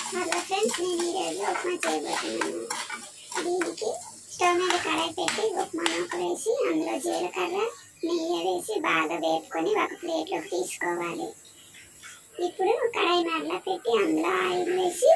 hello friends నేను ఈరోజు ఉప్మా చేయబోతున్నాను దీనికి స్టవ్ మీద కడాయి పెట్టి ఉప్మా నూక వేసి అందులో జీలకర్ర నెయ్యి వేసి బాగా వేపుకొని ఒక ప్లేట్లోకి తీసుకోవాలి ఇప్పుడు కడాయి మరలా పెట్టి అందులో ఆయిల్ వేసి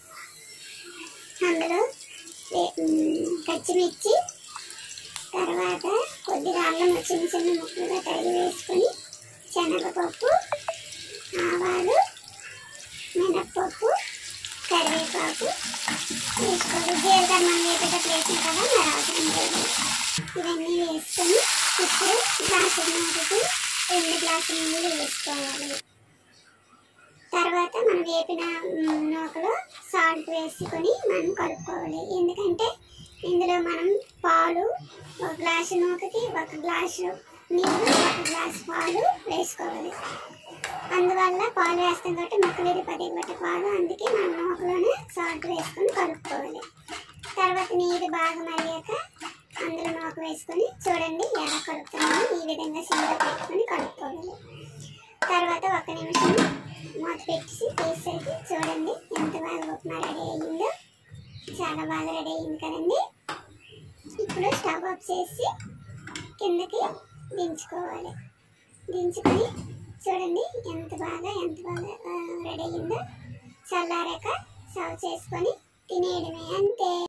అందులో వే- ఉమ్, పచ్చిమిర్చి తర్వాత కొద్దిగా అల్లం చిన్న చిన్న ముక్కలుగా తరిగి వేసుకొని శనగపప్పు ఆవాలు మినప్పప్పు కరివేపాకు వేసుకోవాలి జీలకర్ర మనం వేపేటప్పుడు వేసాం కదా మరి అవసరం లేదు ఇవన్నీ వేసుకొని ఇప్పుడు గ్లాసు నీటికి రెండు గ్లాసుల నీళ్ళు వేసుకోవాలి తర్వాత మనం వేపిన మ్, నూకలో సాల్ట్ వేసుకొని మనం కలుపుకోవాలి ఎందుకంటే ఇందులో మనం పాలు ఒక గ్లాసు నూకకి ఒక గ్లాసు నీళ్ళు ఒక గ్లాసు పాలు వేసుకోవాలి అందువల్ల పాలు వేస్తాం కాబట్టి మొక్కలు పది పట్టే పాలు అందుకే మనం నూకలోనే సాల్ట్ వేసుకొని కలుపుకోవాలి తర్వాత నీరు బాగా మరిగాక అందులో నూక వేసుకొని చూడండి ఎలా కలుపుతున్నామో ఈ విధంగా సిమ్లో పెట్టుకొని కలుపుకోవాలి తర్వాత ఒక నిమిషం మూత పెట్టి తీసేసి చూడండి ఎంత బాగా ఉప్మా రెడీ అయ్యిందో చాలా బాగా రెడీ అయ్యింది కదండి ఇప్పుడు స్టవ్ ఆఫ్ చేసి కిందకి దించుకోవాలి దించుకొని చూడండి ఎంత బాగా ఎంత బాగా రెడీ అయ్యిందో చల్లారాక సర్వ్ చేసుకొని తినేయడమే అంతే